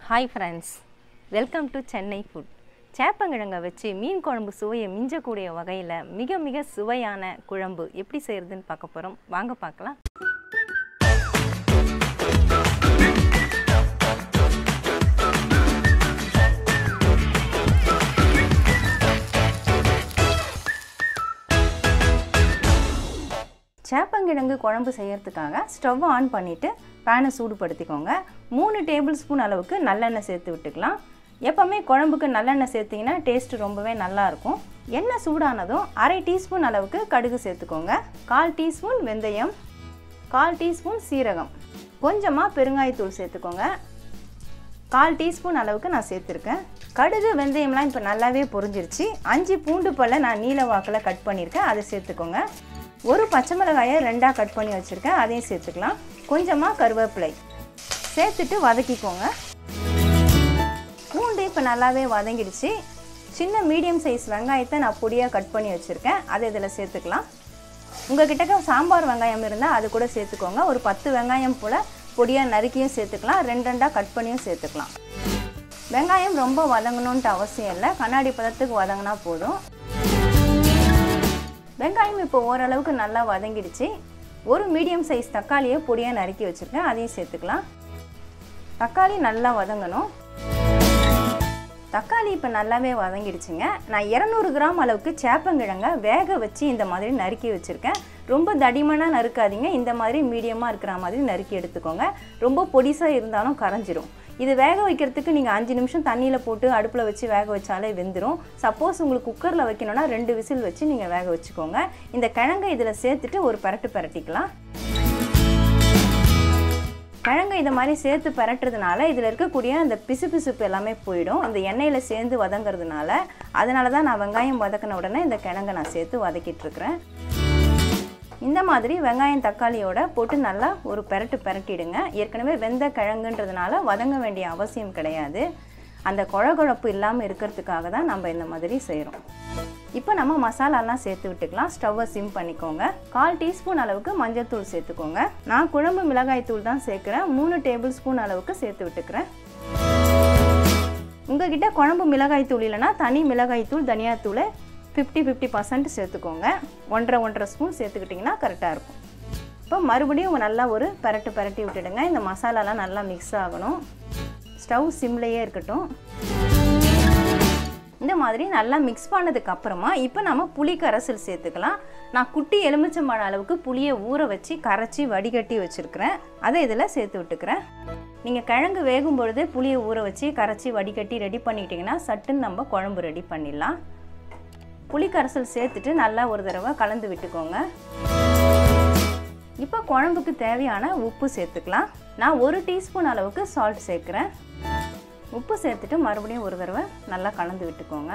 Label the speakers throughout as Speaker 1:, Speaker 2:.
Speaker 1: hi friends welcome to Chennai food சேப்பங்கிழங்கை வச்சு மீன் குழம்பு சுவையை மிஞ்சக்கூடிய வகையில் மிக மிக சுவையான குழம்பு எப்படி செய்கிறதுன்னு பார்க்க போகிறோம் வாங்க பார்க்கலாம் சேப்பங்கிழங்கு குழம்பு செய்யறதுக்காக ஸ்டவ் ஆன் பண்ணிவிட்டு பேனை சூடுபடுத்திக்கோங்க மூணு டேபிள் ஸ்பூன் அளவுக்கு நல்லெண்ணெய் சேர்த்து விட்டுக்கலாம் எப்போவுமே குழம்புக்கு நல்லெண்ணெய் சேர்த்திங்கன்னா டேஸ்ட்டு ரொம்பவே நல்லாயிருக்கும் எண்ணெய் சூடானதும் அரை டீஸ்பூன் அளவுக்கு கடுகு சேர்த்துக்கோங்க கால் டீஸ்பூன் வெந்தயம் கால் டீஸ்பூன் சீரகம் கொஞ்சமாக பெருங்காயத்தூள் சேர்த்துக்கோங்க கால் டீஸ்பூன் அளவுக்கு நான் சேர்த்துருக்கேன் கடுகு வெந்தயம்லாம் இப்போ நல்லாவே பொரிஞ்சிருச்சு அஞ்சு பூண்டு பல்ல நான் நீல வாக்கில் கட் பண்ணியிருக்கேன் அதை சேர்த்துக்கோங்க ஒரு பச்சை மிளகாயை ரெண்டாக கட் பண்ணி வச்சுருக்கேன் அதையும் சேர்த்துக்கலாம் கொஞ்சமாக கருவேப்பிலை சேர்த்துட்டு வதக்கிக்கோங்க பூண்டு இப்போ நல்லாவே வதங்கிடுச்சு சின்ன மீடியம் சைஸ் வெங்காயத்தை நான் பொடியாக கட் பண்ணி வச்சுருக்கேன் அதை இதில் சேர்த்துக்கலாம் உங்கள் கிட்டக்க சாம்பார் வெங்காயம் இருந்தால் அது கூட சேர்த்துக்கோங்க ஒரு பத்து வெங்காயம் போல் பொடியாக நறுக்கியும் சேர்த்துக்கலாம் ரெண்டு ரெண்டாக கட் பண்ணியும் சேர்த்துக்கலாம் வெங்காயம் ரொம்ப வதங்கணுன்ட்டு அவசியம் இல்லை கண்ணாடி பதத்துக்கு வதங்கினா போதும் வெங்காயம் இப்போ ஓரளவுக்கு நல்லா வதங்கிடுச்சு ஒரு மீடியம் சைஸ் தக்காளியை பொடியாக நறுக்கி வச்சுருக்கேன் அதையும் சேர்த்துக்கலாம் தக்காளி நல்லா வதங்கணும் தக்காளி இப்போ நல்லாவே வதங்கிடுச்சுங்க நான் இரநூறு கிராம் அளவுக்கு சேப்பங்கிழங்க வேக வச்சு இந்த மாதிரி நறுக்கி வச்சுருக்கேன் ரொம்ப தடிமனாக நறுக்காதீங்க இந்த மாதிரி மீடியமாக இருக்கிற மாதிரி நறுக்கி எடுத்துக்கோங்க ரொம்ப பொடிசாக இருந்தாலும் கரைஞ்சிரும் இது வேக வைக்கிறதுக்கு நீங்கள் அஞ்சு நிமிஷம் தண்ணியில் போட்டு அடுப்பில் வச்சு வேக வச்சாலே வெந்துடும் சப்போஸ் உங்களுக்கு குக்கரில் வைக்கணும்னா ரெண்டு விசில் வச்சு நீங்கள் வேக வச்சுக்கோங்க இந்த கிழங்கை இதில் சேர்த்துட்டு ஒரு பரட்டு பரட்டிக்கலாம் கிழங்கு இதை மாதிரி சேர்த்து பரட்டுறதுனால இதில் இருக்கக்கூடிய அந்த பிசு பிசுப்பு எல்லாமே போயிடும் இந்த எண்ணெயில் சேர்ந்து வதங்கிறதுனால அதனால தான் நான் வெங்காயம் வதக்கின உடனே இந்த கிழங்கை நான் சேர்த்து வதக்கிட்டுருக்கிறேன் இந்த மாதிரி வெங்காயம் தக்காளியோட போட்டு நல்லா ஒரு பெரட்டு பெரட்டிடுங்க ஏற்கனவே வெந்த கிழங்குன்றதுனால வதங்க வேண்டிய அவசியம் கிடையாது அந்த குழகுழப்பு இல்லாமல் இருக்கிறதுக்காக தான் நம்ம இந்த மாதிரி செய்கிறோம் இப்போ நம்ம மசாலாலாம் சேர்த்து விட்டுக்கலாம் ஸ்டவ்வை சிம் பண்ணிக்கோங்க கால் டீஸ்பூன் அளவுக்கு மஞ்சள்தூள் சேர்த்துக்கோங்க நான் குழம்பு மிளகாய் தூள் தான் சேர்க்குறேன் மூணு டேபிள் ஸ்பூன் அளவுக்கு சேர்த்து விட்டுக்கிறேன் உங்ககிட்ட குழம்பு மிளகாய் தூள் இல்லைன்னா தனி மிளகாய் தூள் தனியாத்தூளை ஃபிஃப்டி ஃபிஃப்டி பர்சன்ட் சேர்த்துக்கோங்க ஒன்றரை ஒன்றரை ஸ்பூன் சேர்த்துக்கிட்டிங்கன்னா கரெக்டாக இருக்கும் இப்போ மறுபடியும் நல்லா ஒரு பரட்டு பரட்டி விட்டுடுங்க இந்த மசாலாலாம் நல்லா மிக்ஸ் ஆகணும் ஸ்டவ் சிம்லேயே இருக்கட்டும் இந்த மாதிரி நல்லா மிக்ஸ் பண்ணதுக்கு அப்புறமா இப்போ நம்ம புளி கரைசல் சேர்த்துக்கலாம் நான் குட்டி எலுமிச்சம்பழம் அளவுக்கு புளியை ஊற வச்சு கரைச்சி வடிகட்டி வச்சுருக்கிறேன் அதை இதில் சேர்த்து விட்டுக்கிறேன் நீங்கள் கிழங்கு வேகும் பொழுதே புளியை ஊற வச்சு கரைச்சி வடிகட்டி ரெடி பண்ணிட்டீங்கன்னா சட்டுன்னு நம்ம குழம்பு ரெடி பண்ணிடலாம் புளி கரைசல் சேர்த்துட்டு நல்லா ஒரு தடவை கலந்து விட்டுக்கோங்க இப்போ குழம்புக்கு தேவையான உப்பு சேர்த்துக்கலாம் நான் ஒரு டீஸ்பூன் அளவுக்கு சால்ட் சேர்க்குறேன் உப்பு சேர்த்துட்டு மறுபடியும் ஒரு தடவை நல்லா கலந்து விட்டுக்கோங்க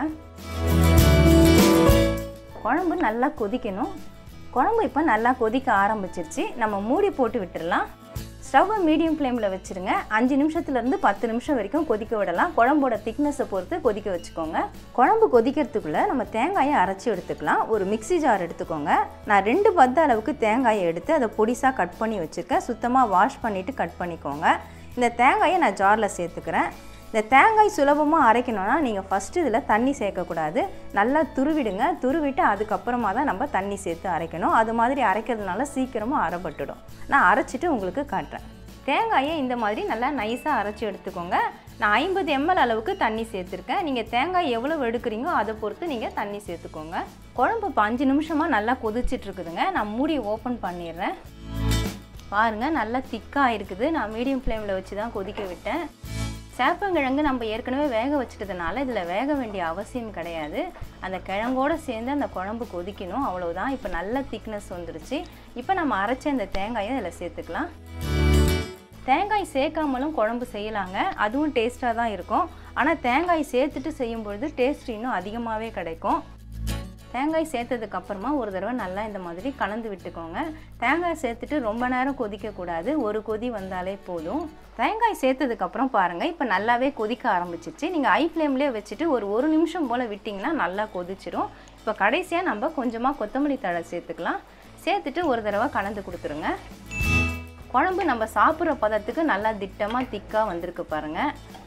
Speaker 1: குழம்பு நல்லா கொதிக்கணும் குழம்பு இப்போ நல்லா கொதிக்க ஆரம்பிச்சிருச்சு நம்ம மூடி போட்டு விட்டுடலாம் ஸ்டவ்வை மீடியம் ஃப்ளேமில் வச்சுருங்க அஞ்சு நிமிஷத்துலேருந்து பத்து நிமிஷம் வரைக்கும் கொதிக்க விடலாம் குழம்போட திக்னஸை பொறுத்து கொதிக்க வச்சுக்கோங்க குழம்பு கொதிக்கிறதுக்குள்ளே நம்ம தேங்காயை அரைச்சி எடுத்துக்கலாம் ஒரு மிக்சி ஜார் எடுத்துக்கோங்க நான் ரெண்டு பத்து அளவுக்கு தேங்காயை எடுத்து அதை பொடிசாக கட் பண்ணி வச்சுருக்கேன் சுத்தமாக வாஷ் பண்ணிவிட்டு கட் பண்ணிக்கோங்க இந்த தேங்காயை நான் ஜாரில் சேர்த்துக்கிறேன் இந்த தேங்காய் சுலபமாக அரைக்கணும்னா நீங்கள் ஃபஸ்ட்டு இதில் தண்ணி சேர்க்கக்கூடாது நல்லா துருவிடுங்க துருவிட்டு அதுக்கப்புறமா தான் நம்ம தண்ணி சேர்த்து அரைக்கணும் அது மாதிரி அரைக்கிறதுனால சீக்கிரமாக அரைப்பட்டுடும் நான் அரைச்சிட்டு உங்களுக்கு காட்டுறேன் தேங்காயை இந்த மாதிரி நல்லா நைஸாக அரைச்சி எடுத்துக்கோங்க நான் ஐம்பது எம்எல் அளவுக்கு தண்ணி சேர்த்துருக்கேன் நீங்கள் தேங்காய் எவ்வளோ எடுக்கிறீங்களோ அதை பொறுத்து நீங்கள் தண்ணி சேர்த்துக்கோங்க குழம்பு இப்போ அஞ்சு நிமிஷமாக நல்லா கொதிச்சிட்டு இருக்குதுங்க நான் மூடி ஓப்பன் பண்ணிடுறேன் பாருங்கள் நல்லா திக்காக இருக்குது நான் மீடியம் ஃப்ளேமில் வச்சு தான் கொதிக்க விட்டேன் சேப்பங்கிழங்கு நம்ம ஏற்கனவே வேக வச்சுட்டதுனால இதில் வேக வேண்டிய அவசியம் கிடையாது அந்த கிழங்கோடு சேர்ந்து அந்த குழம்பு கொதிக்கணும் அவ்வளோதான் இப்போ நல்ல திக்னஸ் வந்துருச்சு இப்போ நம்ம அரைச்ச அந்த தேங்காயை இதில் சேர்த்துக்கலாம் தேங்காய் சேர்க்காமலும் குழம்பு செய்யலாங்க அதுவும் டேஸ்ட்டாக தான் இருக்கும் ஆனால் தேங்காய் சேர்த்துட்டு செய்யும்பொழுது டேஸ்ட் இன்னும் அதிகமாகவே கிடைக்கும் தேங்காய் சேர்த்ததுக்கு அப்புறமா ஒரு தடவை நல்லா இந்த மாதிரி கலந்து விட்டுக்கோங்க தேங்காய் சேர்த்துட்டு ரொம்ப நேரம் கொதிக்கக்கூடாது ஒரு கொதி வந்தாலே போதும் தேங்காய் சேர்த்ததுக்கப்புறம் பாருங்கள் இப்போ நல்லாவே கொதிக்க ஆரம்பிச்சிச்சு நீங்கள் ஐ ஃப்ளேம்லேயே வச்சுட்டு ஒரு ஒரு நிமிஷம் போல் விட்டிங்கன்னா நல்லா கொதிச்சிரும் இப்போ கடைசியாக நம்ம கொஞ்சமாக கொத்தமல்லி தழை சேர்த்துக்கலாம் சேர்த்துட்டு ஒரு தடவை கலந்து கொடுத்துருங்க குழம்பு நம்ம சாப்பிட்ற பதத்துக்கு நல்லா திட்டமாக திக்காக வந்திருக்கு பாருங்கள்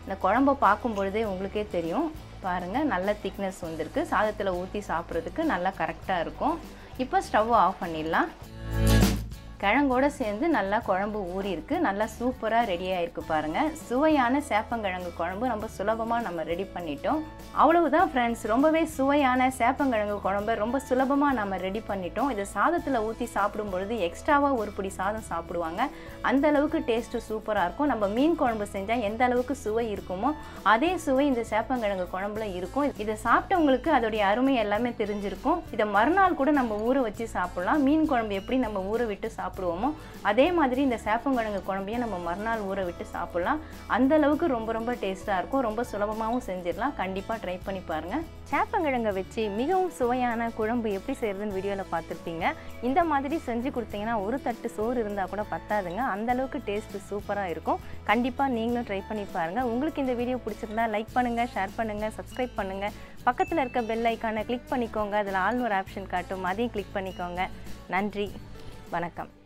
Speaker 1: இந்த குழம்ப பார்க்கும் பொழுதே உங்களுக்கே தெரியும் பாருங்கள் நல்ல திக்னஸ் வந்திருக்கு சாதத்தில் ஊற்றி சாப்பிட்றதுக்கு நல்லா கரெக்டாக இருக்கும் இப்போ ஸ்டவ் ஆஃப் பண்ணிடலாம் கிழங்கோட சேர்ந்து நல்லா குழம்பு ஊறி இருக்கு நல்லா சூப்பராக ரெடி ஆயிருக்கு பாருங்க சுவையான சேப்பங்கிழங்கு குழம்பு ரொம்ப சுலபமாக நம்ம ரெடி பண்ணிட்டோம் அவ்வளவுதான் ஃப்ரெண்ட்ஸ் ரொம்பவே சுவையான சேப்பங்கிழங்கு குழம்பு ரொம்ப சுலபமாக நம்ம ரெடி பண்ணிட்டோம் இதை சாதத்தில் ஊற்றி சாப்பிடும் பொழுது எக்ஸ்ட்ராவாக ஒரு பிடி சாதம் சாப்பிடுவாங்க அந்த அளவுக்கு டேஸ்ட்டு சூப்பராக இருக்கும் நம்ம மீன் குழம்பு செஞ்சால் எந்த அளவுக்கு சுவை இருக்குமோ அதே சுவை இந்த சேப்பங்கிழங்கு குழம்புல இருக்கும் இதை சாப்பிட்டவங்களுக்கு அதோடைய அருமை எல்லாமே தெரிஞ்சிருக்கும் இதை மறுநாள் கூட நம்ம ஊற வச்சு சாப்பிடலாம் மீன் குழம்பு எப்படி நம்ம ஊற விட்டு சாப்பிடுவோமோ அதே மாதிரி இந்த சேப்பங்கிழங்கு குழம்பையும் நம்ம மறுநாள் ஊற விட்டு சாப்பிடலாம் அந்த அளவுக்கு ரொம்ப ரொம்ப டேஸ்ட்டாக இருக்கும் ரொம்ப சுலபமாகவும் செஞ்சிடலாம் கண்டிப்பாக ட்ரை பண்ணி பாருங்கள் சேப்பங்கிழங்கை வச்சு மிகவும் சுவையான குழம்பு எப்படி செய்யறதுன்னு வீடியோவில் பார்த்துருப்பீங்க இந்த மாதிரி செஞ்சு கொடுத்தீங்கன்னா ஒரு தட்டு சோறு இருந்தால் கூட பத்தாதுங்க அந்த அளவுக்கு டேஸ்ட்டு சூப்பராக இருக்கும் கண்டிப்பாக நீங்களும் ட்ரை பண்ணி பாருங்கள் உங்களுக்கு இந்த வீடியோ பிடிச்சிருந்தா லைக் பண்ணுங்கள் ஷேர் பண்ணுங்கள் சப்ஸ்கிரைப் பண்ணுங்கள் பக்கத்தில் இருக்க பெல் ஐக்கானை கிளிக் பண்ணிக்கோங்க அதில் ஆல் ஒரு ஆப்ஷன் காட்டும் அதையும் கிளிக் பண்ணிக்கோங்க நன்றி வணக்கம்